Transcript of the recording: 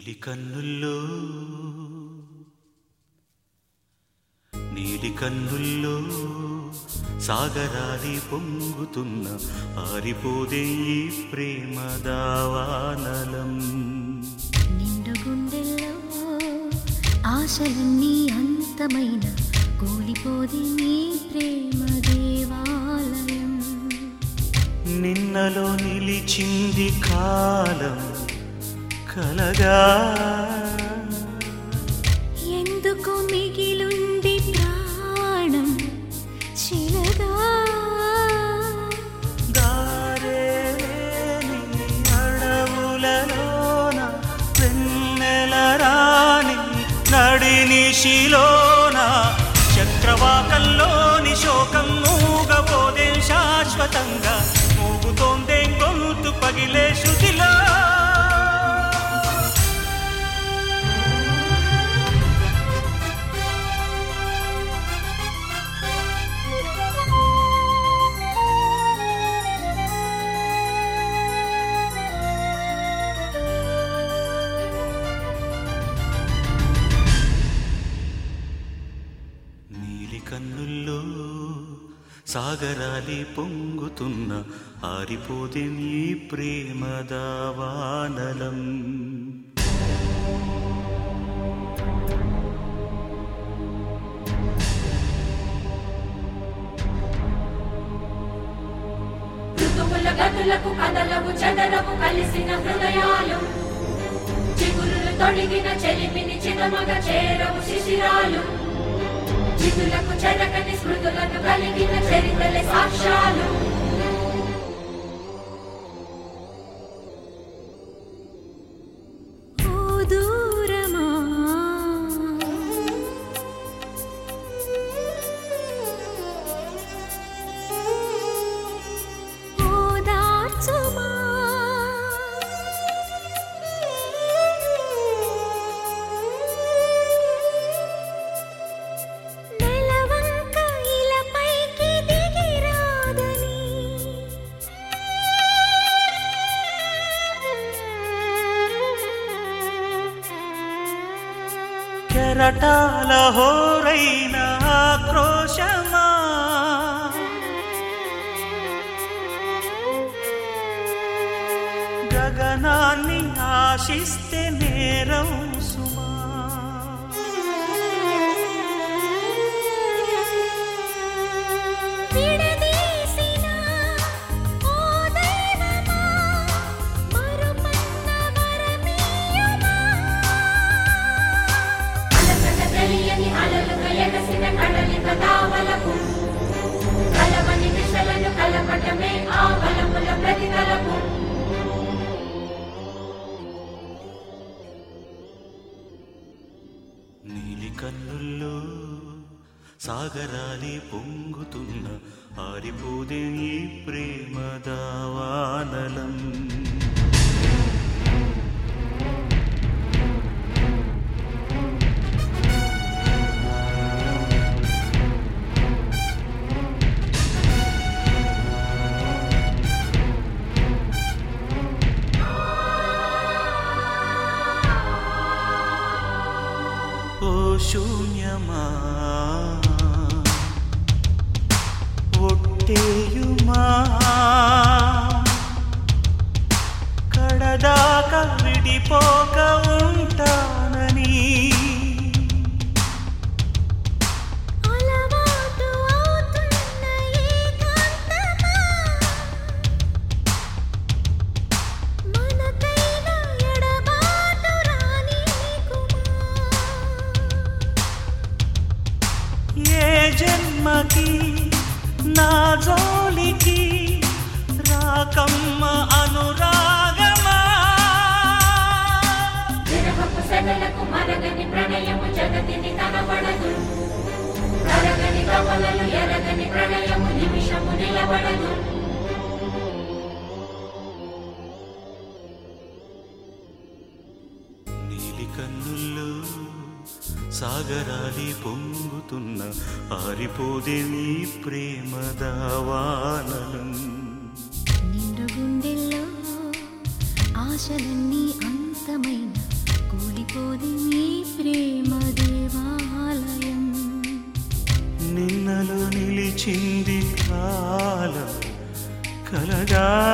నీలి కన్నుల్లో నీలి కన్నుల్లో సాగరాలి పొంగుతున్న ఆరిపోదే ఈ ప్రేమ దావానలం నిండు గుండెల్లో ఆశలన్నీ అంతమైన కూలిపోది నీ ప్రేమ దేవాలయం నిన్నలో నిలిచింది కాలం కలగా ఎందుకు మిగిలుంది ప్రాణం చిలగా దారేని అడవులలోన వెన్నెల రాణి నడినిశిలోన చక్రవాకంలోని శోకం మూగపోదే శాశ్వతంగా మూగుతోందే గొంతు పగిలే శృతిలో నీలి కన్నుల్లో సాగరాలి పొంగుతున్న ఆరిపోతే నీ ప్రేమ దావానలం ఋతువుల గతులకు కదలవు చెదరవు కలిసిన హృదయాలు చిగురులు తొడిగిన చెలిమిని చిదమగ చేరవు శిశిరాలు చితులకు చెరకని స్మృతులను కలిగిన చరితల సాక్ష్యాలు ఓ దూరమా ఓ దార్చుమా నెలవంక ఇలపైకి దిగిరాదని కెరటాల హోరైన ఆక్రోశమా గగనాన్ని ఆశిస్తే నేరం సుమా విడదీసిన ఓ దైవమా మరుమన్న వరమీయుమా అలసట తెలియని అలలుగా ఎగసిన కడలిక దావలకు కలవని దిశలను కలపటమే ఆ బలముల ప్రతితలపు నీలి కన్నుల్లో సాగరాలి పొంగుతున్న ఆరిపోదే ఈ ప్రేమ దావానలం ఓ శూన్యమా ఒట్టేయుమా కడదాకా విడిపోక ఉంటానని అలవాటు అవుతున్న ఏకాంతమా మనకైన ఎడబాటు రాని ఏ జన్మకి నా జోలికి రాకమ్మ అనురాగమా విరహపు సెగలకు మరగని ప్రణయము జగతిని కనబడదు కరగని కవలలు ఎరగని ప్రణయము నిమిషము నిలబడదు నీలి కన్నుల్లో సాగరాలి పొంగుతున్న ఆరిపోదే నీ ప్రేమ దావానలం నిండు గుండెల్లో ఆశలన్నీ అంతమైన ఆరిపోది నీ ప్రేమ దేవాలయం నిన్నలో నిలిచింది కాలం కలగా